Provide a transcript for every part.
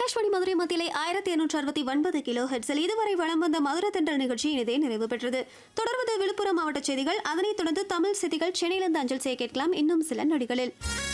ஆகாஷ்வாணி மதுரை மத்தியிலே ஆயிரத்தி எண்ணூற்று அறுபத்தி ஒன்பது கிலோ ஹெட்ஸில் இதுவரை வளம் வந்த மதுரை தென்றல் நிகழ்ச்சி இனிதே நிறைவு பெற்றது தொடர்வது விழுப்புரம் மாவட்ட செய்திகள் அதனைத் தொடர்ந்து தமிழ் செய்திகள் சென்னையிலிருந்து அஞ்சல் செய்ய கேட்கலாம் இன்னும் சில நொடிகளில்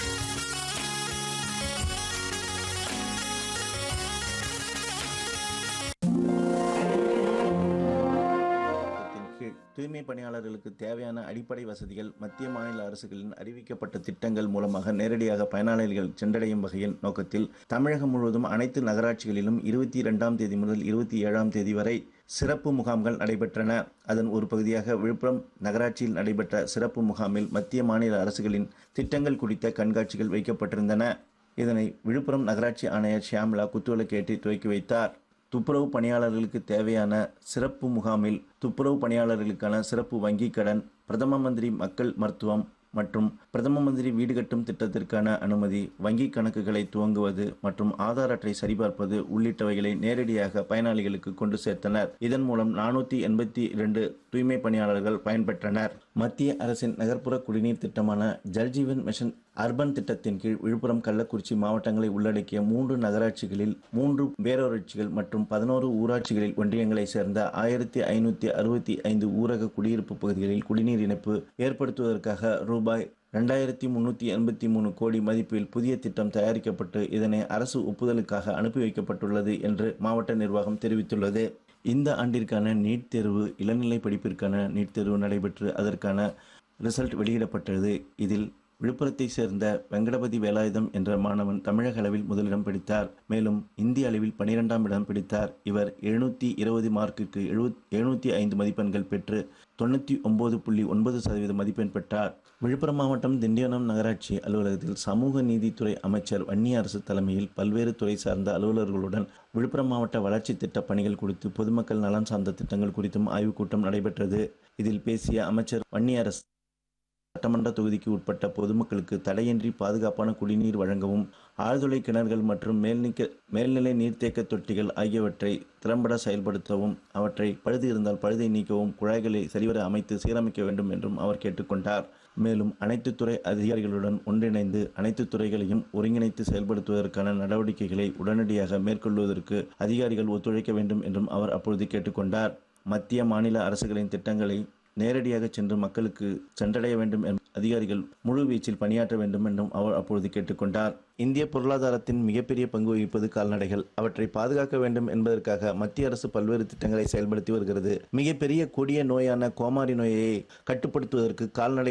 திட்டத்தின் கீழ் தூய்மை பணியாளர்களுக்கு தேவையான அடிப்படை வசதிகள் மத்திய மாநில அரசுகளின் அறிவிக்கப்பட்ட திட்டங்கள் மூலமாக நேரடியாக பயனாளிகள் சென்றடையும் வகையில் நோக்கத்தில் தமிழகம் முழுவதும் அனைத்து நகராட்சிகளிலும் இருபத்தி இரண்டாம் தேதி முதல் இருபத்தி ஏழாம் தேதி வரை சிறப்பு முகாம்கள் நடைபெற்றன அதன் ஒரு பகுதியாக விழுப்புரம் நகராட்சியில் நடைபெற்ற சிறப்பு முகாமில் மத்திய மாநில அரசுகளின் திட்டங்கள் குறித்த கண்காட்சிகள் வைக்கப்பட்டிருந்தன இதனை விழுப்புரம் நகராட்சி ஆணையர் ஷியாம்லா குத்துவிளக்கேற்றி துவக்கி வைத்தார் துப்புரவு பணியாளர்களுக்கு தேவையான சிறப்பு முகாமில் துப்புரவு பணியாளர்களுக்கான சிறப்பு வங்கிக் கடன் பிரதம மந்திரி மக்கள் மருத்துவம் மற்றும் பிரதம மந்திரி வீடு கட்டும் திட்டத்திற்கான அனுமதி வங்கி கணக்குகளை துவங்குவது மற்றும் ஆதார் அட்டை சரிபார்ப்பது உள்ளிட்டவைகளை நேரடியாக பயனாளிகளுக்கு கொண்டு சேர்த்தனர் இதன் மூலம் நானூற்றி எண்பத்தி இரண்டு தூய்மை பணியாளர்கள் பயன்பெற்றனர் மத்திய அரசின் நகர்ப்புற குடிநீர் திட்டமான ஜல்ஜீவன் மிஷன் அர்பன் திட்டத்தின் கீழ் விழுப்புரம் கள்ளக்குறிச்சி மாவட்டங்களை உள்ளடக்கிய மூன்று நகராட்சிகளில் மூன்று பேரூராட்சிகள் மற்றும் பதினோரு ஊராட்சிகளில் ஒன்றியங்களை சேர்ந்த ஆயிரத்தி ஐநூற்றி அறுபத்தி ஐந்து ஊரக குடியிருப்பு பகுதிகளில் குடிநீர் இணைப்பு ஏற்படுத்துவதற்காக ரூபாய் ரெண்டாயிரத்தி முன்னூற்றி எண்பத்தி மூணு கோடி மதிப்பில் புதிய திட்டம் தயாரிக்கப்பட்டு இதனை அரசு ஒப்புதலுக்காக அனுப்பி வைக்கப்பட்டுள்ளது என்று மாவட்ட நிர்வாகம் தெரிவித்துள்ளது இந்த ஆண்டிற்கான நீட் தேர்வு இளநிலை படிப்பிற்கான நீட் தேர்வு நடைபெற்று அதற்கான ரிசல்ட் வெளியிடப்பட்டது இதில் விழுப்புரத்தை சேர்ந்த வெங்கடபதி வேலாயுதம் என்ற மாணவன் தமிழக அளவில் முதலிடம் பிடித்தார் மேலும் இந்திய அளவில் பனிரெண்டாம் இடம் பிடித்தார் இவர் எழுநூற்றி இருபது மார்க்குக்கு எழுபத் எழுநூற்றி ஐந்து மதிப்பெண்கள் பெற்று தொண்ணூற்றி ஒன்பது புள்ளி ஒன்பது சதவீத மதிப்பெண் பெற்றார் விழுப்புரம் மாவட்டம் திண்டிவனம் நகராட்சி அலுவலகத்தில் சமூக நீதித்துறை அமைச்சர் வன்னியரசு தலைமையில் பல்வேறு துறை சார்ந்த அலுவலர்களுடன் விழுப்புரம் மாவட்ட வளர்ச்சி திட்ட பணிகள் குறித்து பொதுமக்கள் நலன் சார்ந்த திட்டங்கள் குறித்தும் ஆய்வுக் கூட்டம் நடைபெற்றது இதில் பேசிய அமைச்சர் வன்னியரசு சட்டமன்ற தொகுதிக்கு உட்பட்ட பொதுமக்களுக்கு தடையின்றி பாதுகாப்பான குடிநீர் வழங்கவும் ஆழ்துளை கிணறுகள் மற்றும் மேல்நிக்க மேல்நிலை நீர்த்தேக்க தொட்டிகள் ஆகியவற்றை திறம்பட செயல்படுத்தவும் அவற்றை பழுது இருந்தால் பழுதை நீக்கவும் குழாய்களை சரிவர அமைத்து சீரமைக்க வேண்டும் என்றும் அவர் கேட்டுக்கொண்டார் மேலும் அனைத்து துறை அதிகாரிகளுடன் ஒன்றிணைந்து அனைத்து துறைகளையும் ஒருங்கிணைத்து செயல்படுத்துவதற்கான நடவடிக்கைகளை உடனடியாக மேற்கொள்வதற்கு அதிகாரிகள் ஒத்துழைக்க வேண்டும் என்றும் அவர் அப்பொழுது கேட்டுக்கொண்டார் மத்திய மாநில அரசுகளின் திட்டங்களை நேரடியாக சென்று மக்களுக்கு சென்றடைய வேண்டும் என்ற அதிகாரிகள் முழு வீச்சில் பணியாற்ற வேண்டும் என்றும் அவர் அப்பொழுது கேட்டுக்கொண்டார் இந்திய பொருளாதாரத்தின் மிகப்பெரிய பங்கு வகிப்பது கால்நடைகள் அவற்றை பாதுகாக்க வேண்டும் என்பதற்காக மத்திய அரசு பல்வேறு திட்டங்களை செயல்படுத்தி வருகிறது மிகப்பெரிய கொடிய நோயான கோமாரி நோயை கட்டுப்படுத்துவதற்கு கால்நடை